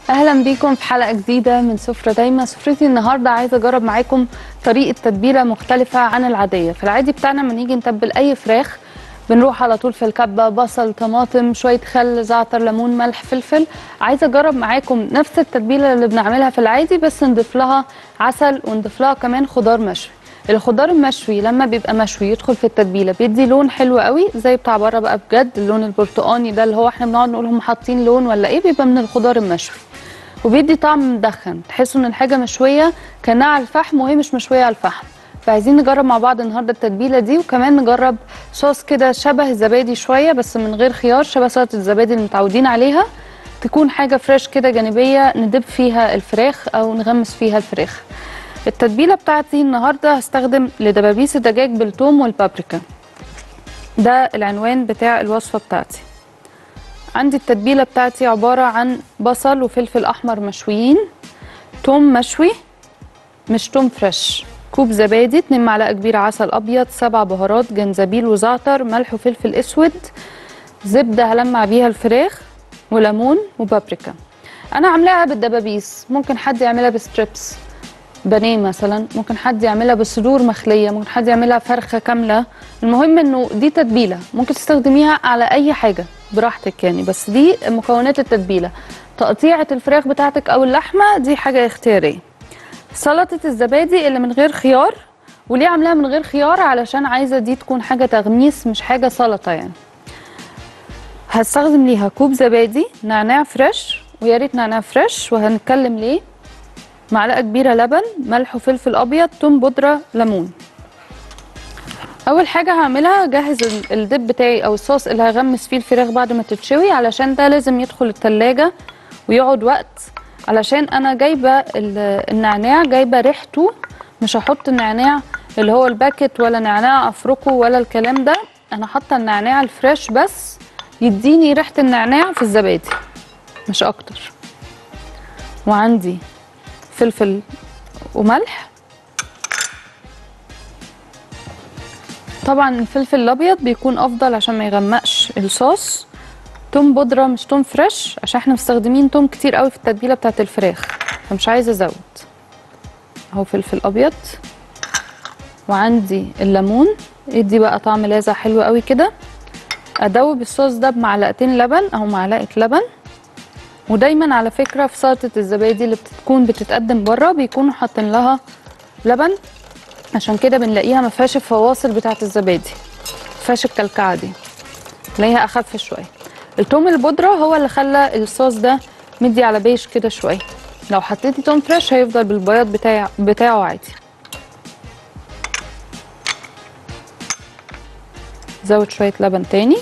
اهلا بيكم في حلقه جديده من سفره دايما سفرتي النهارده عايزه اجرب معاكم طريقه تتبيله مختلفه عن العاديه في العادي بتاعنا لما نيجي نتبل اي فراخ بنروح على طول في الكبه بصل طماطم شويه خل زعتر ليمون ملح فلفل عايزه اجرب معاكم نفس التتبيله اللي بنعملها في العادي بس نضيف لها عسل ونضيف لها كمان خضار مشوي الخضار المشوي لما بيبقى مشوي يدخل في التتبيله بيدي لون حلو قوي زي بتاع بره بقى بجد اللون البرتقاني ده اللي هو احنا بنقعد نقول هم حاطين لون ولا ايه بيبقى من الخضار المشوي وبيدي طعم مدخن تحسوا ان الحاجه مشويه كانها على الفحم وهي مش مشويه على الفحم فعايزين نجرب مع بعض النهارده التتبيله دي وكمان نجرب صوص كده شبه الزبادي شويه بس من غير خيار شبه سلطه الزبادي اللي متعودين عليها تكون حاجه فريش كده جانبيه ندب فيها الفراخ او نغمس فيها الفراخ التتبيله بتاعتي النهارده هستخدم لدبابيس الدجاج بالثوم والبابريكا ده العنوان بتاع الوصفه بتاعتي عندي التتبيله بتاعتي عباره عن بصل وفلفل احمر مشويين توم مشوي مش توم فريش كوب زبادي 2 معلقه كبيره عسل ابيض سبع بهارات جنزبيل وزعتر ملح وفلفل اسود زبده هلمع بيها الفراخ وليمون وبابريكا انا عاملاها بالدبابيس ممكن حد يعملها بستريبس بانيه مثلا ممكن حد يعملها بصدور مخليه ممكن حد يعملها فرخه كامله المهم انه دي تتبيله ممكن تستخدميها على اي حاجه براحتك يعني بس دي مكونات التتبيله تقطيعه الفراخ بتاعتك او اللحمه دي حاجه اختياريه سلطه الزبادي اللي من غير خيار وليه عاملاها من غير خيار علشان عايزه دي تكون حاجه تغميس مش حاجه سلطه يعني هستخدم ليها كوب زبادي نعناع فريش ويا ريت نعناع فريش وهنتكلم ليه معلقه كبيره لبن ملح وفلفل ابيض توم بودره ليمون اول حاجه هعملها جهز ال- الدب بتاعي او الصوص اللي هغمس فيه الفراخ بعد ما تتشوي علشان ده لازم يدخل التلاجة ويقعد وقت علشان انا جايبه ال- النعناع جايبه ريحته مش هحط النعناع اللي هو الباكت ولا نعناع افركه ولا الكلام ده انا حاطه النعناع الفريش بس يديني ريحه النعناع في الزبادي مش اكتر وعندي فلفل وملح طبعا الفلفل الابيض بيكون افضل عشان ما يغمقش الصوص توم بودره مش توم فريش عشان احنا مستخدمين توم كتير قوي في التتبيله بتاعت الفراخ فمش عايزه ازود اهو فلفل ابيض وعندي الليمون يدي بقى طعم لاذع حلو قوي كده ادوب الصوص ده بمعلقتين لبن او معلقه لبن ودايما على فكره في سلطه الزبادي اللي بتكون بتتقدم بره بيكونوا حاطين لها لبن عشان كده بنلاقيها ما فيهاش الفواصل بتاعه الزبادي ما فيهاش الكلكعه دي تلاقيها اخف شويه التوم البودره هو اللي خلى الصوص ده مدي على بيش كده شويه لو حطيتي توم فريش هيفضل بالبياض بتاع بتاعه عادي زود شويه لبن تاني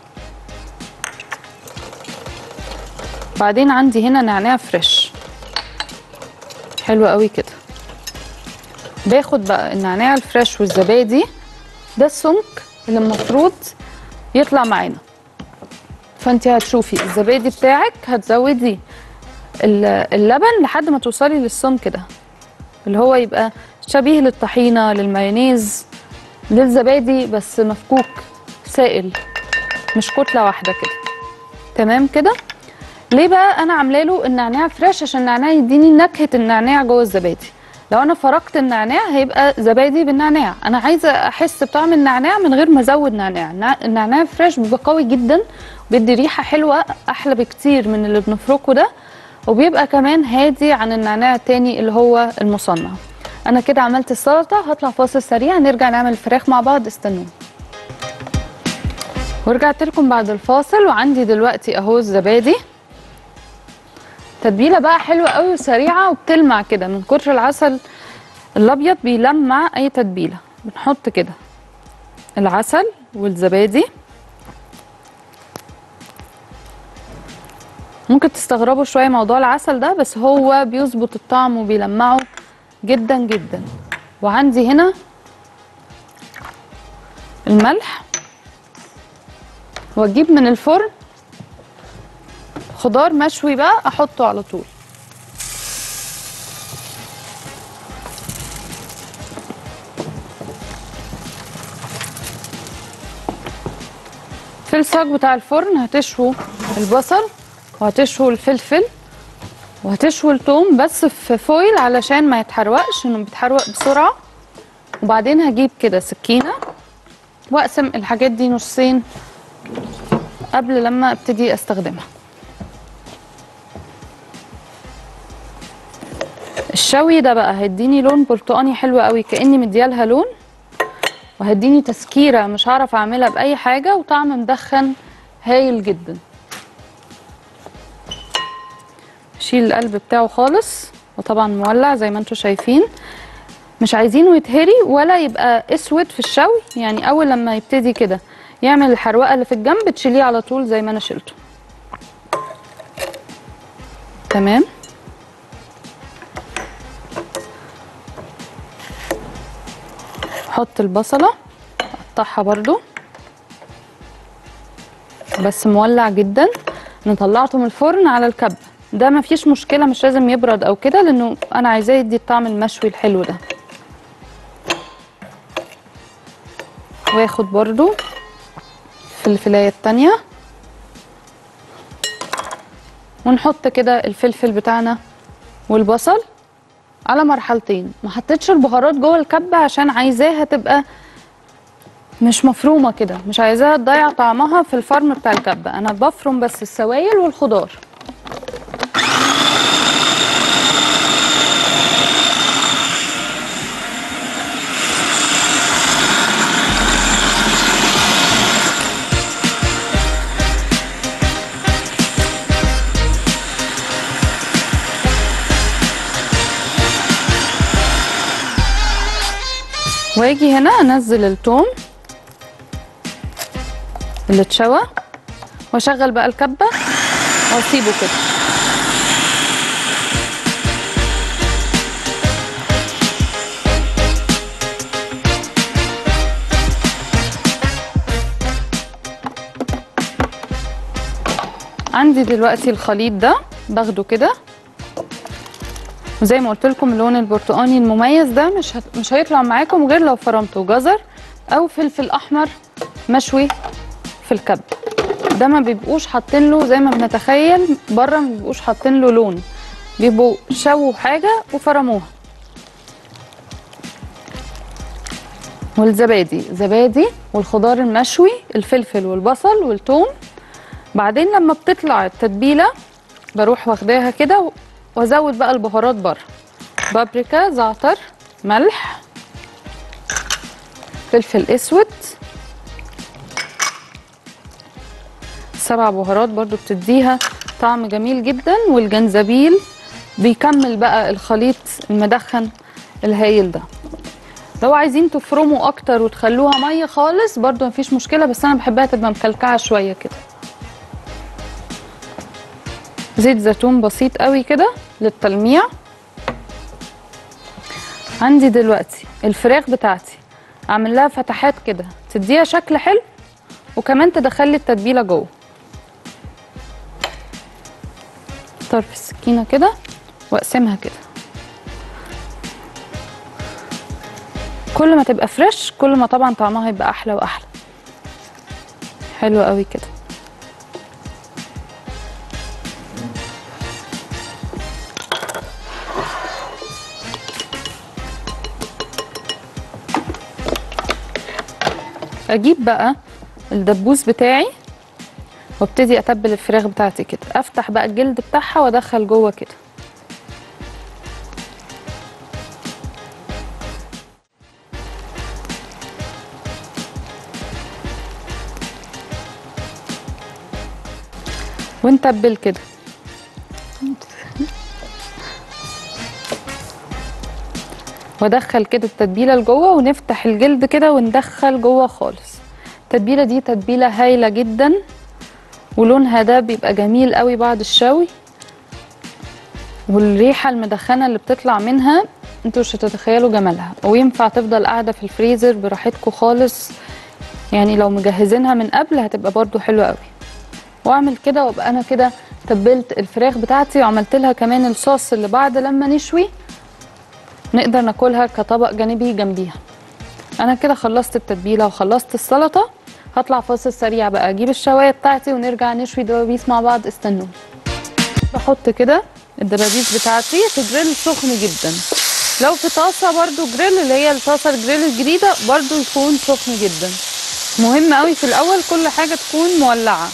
بعدين عندي هنا نعناع فريش حلو قوي كده باخد بقى النعناع الفريش والزبادي ده السمك اللي المفروض يطلع معانا فانت هتشوفي الزبادي بتاعك هتزودي ال- اللبن لحد ما توصلي للسمك ده اللي هو يبقى شبيه للطحينه للمايونيز للزبادي بس مفكوك سائل مش كتله واحده كده تمام كده ليه بقى انا عامله له النعناع فريش عشان النعناع يديني نكهه النعناع جوه الزبادي لو انا فرقت النعناع هيبقى زبادي بالنعناع انا عايزه احس بطعم النعناع من غير ما ازود نعناع النع- النعناع فريش بيبقى قوي جدا بيدي ريحه حلوه احلى بكتير من اللي بنفركه ده وبيبقى كمان هادي عن النعناع التاني اللي هو المصنع انا كده عملت السلطه هطلع فاصل سريع نرجع نعمل الفراخ مع بعض استنوني ورجعت لكم بعد الفاصل وعندي دلوقتي اهو الزبادي تتبيله بقى حلوه قوي وسريعه وبتلمع كده من كتر العسل الابيض بيلمع اي تتبيله بنحط كده العسل والزبادي ممكن تستغربوا شويه موضوع العسل ده بس هو بيظبط الطعم وبيلمعه جدا جدا وعندي هنا الملح واجيب من الفرن خضار مشوي بقى احطه على طول في الصاج بتاع الفرن هتشووا البصل وهتشووا الفلفل وهتشوي التوم بس في فويل علشان ما يتحرقش انه بيتحرق بسرعه وبعدين هجيب كده سكينه واقسم الحاجات دي نصين قبل لما ابتدي استخدمها الشوي ده بقى هيديني لون برتقاني حلو قوي كاني مديالها لون وهديني تسكيره مش هعرف اعملها باي حاجه وطعم مدخن هايل جدا شيل القلب بتاعه خالص وطبعا مولع زي ما انتم شايفين مش عايزينه يتهري ولا يبقى اسود في الشوي يعني اول لما يبتدي كده يعمل الحروقه اللي في الجنب تشيليه على طول زي ما انا شلته تمام احط البصله اقطعها برضو بس مولع جدا انا طلعته من الفرن على الكب ده مفيش مشكله مش لازم يبرد او كده لانه انا عايزاه يدي الطعم المشوي الحلو ده واخد برضو الفلفلايه التانية ونحط كده الفلفل بتاعنا والبصل على مرحلتين ما حطيتش البهارات جوه الكبه عشان عايزاها تبقى مش مفرومه كده مش عايزاها تضيع طعمها في الفرم بتاع الكبه انا بفرم بس السوائل والخضار واجي هنا انزل التوم اللي اتشوى واشغل بقى الكبه واسيبه كده عندي دلوقتي الخليط ده باخده كده وزي ما قلت لكم اللون البرتقاني المميز ده مش هت... مش هيطلع معاكم غير لو فرمتوا جزر او فلفل احمر مشوي في الكب ده ما بيبقوش حاطين له زي ما بنتخيل بره ما بيبقوش حاطين له لون بيبقوا شووا حاجه وفرموها والزبادي زبادي والخضار المشوي الفلفل والبصل والثوم بعدين لما بتطلع التتبيله بروح واخداها كده وازود بقى البهارات بره بابريكا زعتر ملح فلفل اسود سبع بهارات برضو بتديها طعم جميل جدا والجنزبيل بيكمل بقى الخليط المدخن الهايل ده لو عايزين تفرموا اكتر وتخلوها ميه خالص برضو مفيش مشكله بس انا بحبها تبقى مكلكعه شويه كده زيت زيتون بسيط قوي كده للتلميع عندي دلوقتي الفراخ بتاعتي اعمل لها فتحات كده تديها شكل حلو وكمان تدخلي التتبيله جوه طرف السكينه كده واقسمها كده كل ما تبقى فريش كل ما طبعا طعمها يبقى احلى واحلى حلو قوي كده اجيب بقى الدبوس بتاعي وابتدي اتبل الفراخ بتاعتي كده افتح بقى الجلد بتاعها وادخل جوه كده ونتبل كده وادخل كده التتبيله لجوه ونفتح الجلد كده وندخل جوه خالص التتبيله دي تتبيله هايله جدا ولونها ده بيبقى جميل قوي بعد الشوي والريحه المدخنه اللي بتطلع منها انتوا مش هتتخيلوا جمالها وينفع تفضل قاعده في الفريزر براحتكم خالص يعني لو مجهزينها من قبل هتبقى برضو حلوه قوي واعمل كده وابقى انا كده تبلت الفراخ بتاعتي وعملت لها كمان الصوص اللي بعد لما نشوي نقدر ناكلها كطبق جانبي جنبيها انا كده خلصت التتبيله وخلصت السلطه هطلع فاصل سريع بقى اجيب الشوايه بتاعتي ونرجع نشوي دبابيس مع بعض استنوني بحط كده الدبابيس بتاعتي في جريل سخن جدا لو في طاسه برضو جريل اللي هي الطاسه الجريل الجديده برضو يكون سخن جدا مهم قوي في الاول كل حاجه تكون مولعه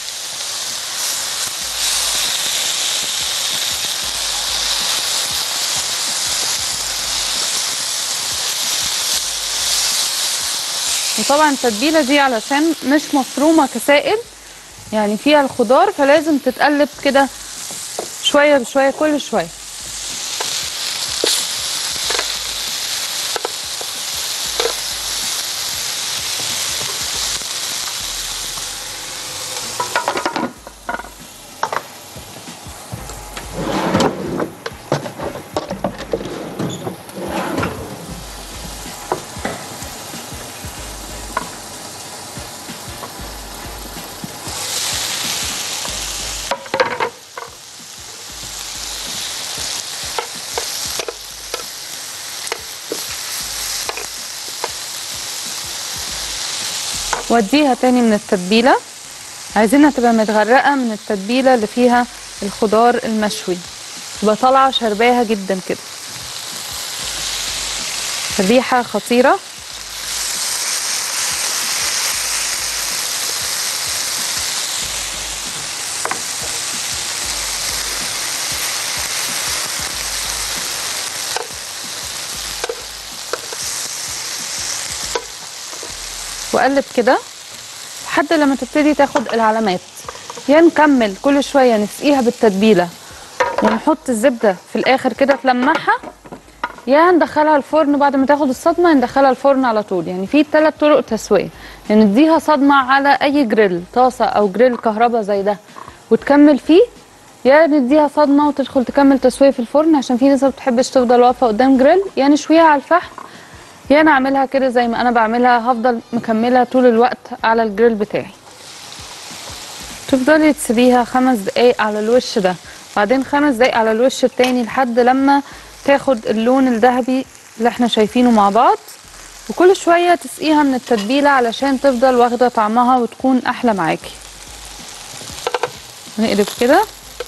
وطبعا التتبيله دي علشان مش مفرومه كسائل يعني فيها الخضار فلازم تتقلب كده شويه بشويه كل شويه واديها تاني من التتبيله عايزينها تبقى متغرقه من التتبيله اللي فيها الخضار المشوي تبقى طالعه شرباها جدا كده الريحه خطيره واقلب كده لحد لما تبتدي تاخد العلامات يا نكمل كل شويه نسقيها بالتتبيله ونحط الزبده في الاخر كده تلمعها يا ندخلها الفرن بعد ما تاخد الصدمه ندخلها الفرن على طول يعني في ثلاث طرق تسويه يعني نديها صدمه على اي جريل طاسه او جريل كهرباء زي ده وتكمل فيه يا نديها صدمه وتدخل تكمل تسويه في الفرن عشان في ناس ما بتحبش تفضل واقفه قدام جريل يا نشويها على الفحم يا انا اعملها كده زي ما انا بعملها هفضل مكمله طول الوقت على الجريل بتاعي تفضلي تسيبيها خمس دقايق على الوش ده بعدين خمس دقايق على الوش التاني لحد لما تاخد اللون الذهبي اللي احنا شايفينه مع بعض وكل شويه تسقيها من التتبيله علشان تفضل واخده طعمها وتكون احلى معاكي نقلب كده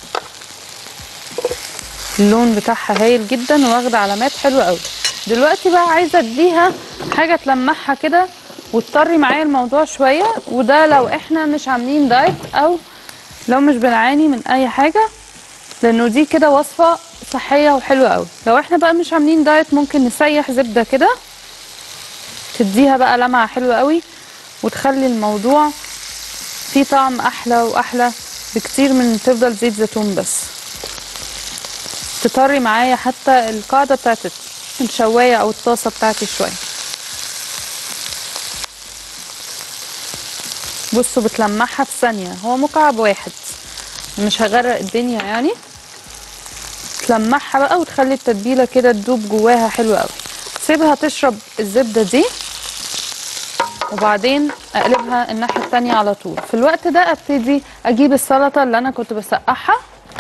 اللون بتاعها هايل جدا واخده علامات حلوه قوي دلوقتي بقى عايزه اديها حاجه تلمعها كده وتطري معايا الموضوع شويه وده لو احنا مش عاملين دايت او لو مش بنعاني من اي حاجه لانه دي كده وصفه صحيه وحلوه قوي لو احنا بقى مش عاملين دايت ممكن نسيح زبده كده تديها بقى لمعه حلوه قوي وتخلي الموضوع فيه طعم احلى واحلى بكتير من تفضل زيت زيتون بس تطري معايا حتى القاعده بتاعت الشوايه او الطاسه بتاعتي شويه بصوا بتلمعها في ثانيه هو مكعب واحد مش هغرق الدنيا يعني تلمعها بقى وتخلي التتبيله كده تدوب جواها حلوه قوي سيبها تشرب الزبده دي وبعدين اقلبها الناحيه التانية على طول في الوقت ده ابتدي اجيب السلطه اللي انا كنت بسقعها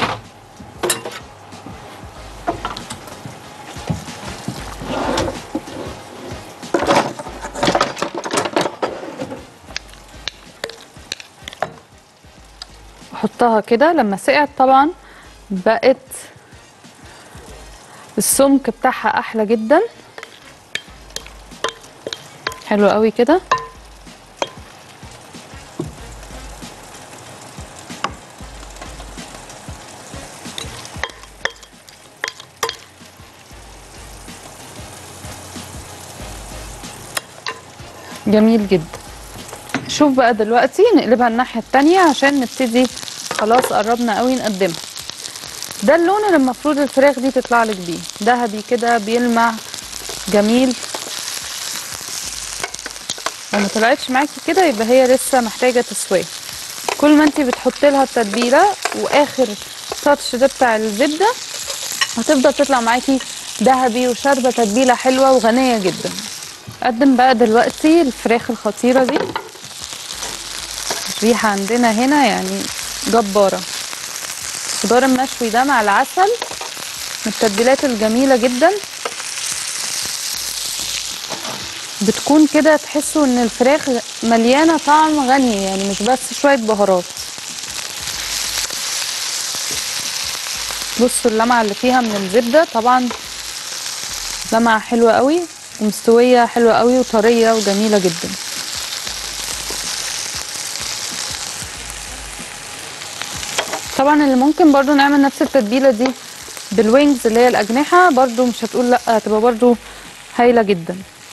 احطها كده لما سقعت طبعا بقت السمك بتاعها احلى جدا حلو قوي كده جميل جدا شوف بقى دلوقتي نقلبها الناحية التانية عشان نبتدي خلاص قربنا قوي نقدمها ده اللون اللي المفروض الفراخ دي تطلع لك بيه ذهبي كده بيلمع جميل لو ما طلعتش معاكي كده يبقى هي لسه محتاجة تسوية كل ما انت بتحطي لها التتبيلة واخر تاتش ده بتاع الزبدة هتفضل تطلع معاكي ذهبي وشاربة تتبيلة حلوة وغنية جدا اقدم بقى دلوقتي الفراخ الخطيرة دي الريحة عندنا هنا يعني جبارة الخضار المشوي ده مع العسل من التتبيلات الجميلة جدا بتكون كده تحسوا ان الفراخ مليانة طعم غني يعني مش بس شوية بهارات بصوا اللمعه اللي فيها من الزبده طبعا لمعه حلوه قوي ومستويه حلوه قوي وطريه وجميله جدا طبعا اللي ممكن برضو نعمل نفس التتبيله دي بالوينجز اللي هي الاجنحه برضو مش هتقول لا هتبقى برضو هايله جدا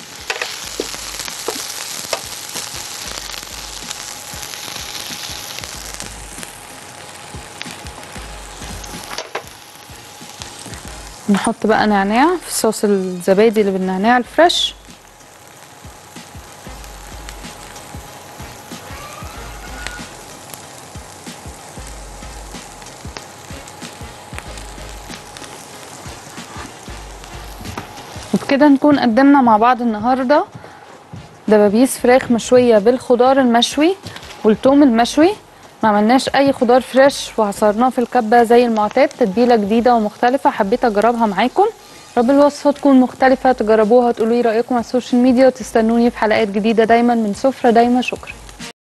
نحط بقى نعناع في صوص الزبادي اللي بالنعناع الفريش وبكده نكون قدمنا مع بعض النهارده دبابيس فراخ مشويه بالخضار المشوي والثوم المشوي ما عملناش اي خضار فريش وعصرناه في الكبه زي المعتاد تتبيله جديده ومختلفه حبيت اجربها معاكم رب الوصفه تكون مختلفه تجربوها وتقولوا لي رايكم على السوشيال ميديا وتستنوني في حلقات جديده دايما من سفره دايما شكرا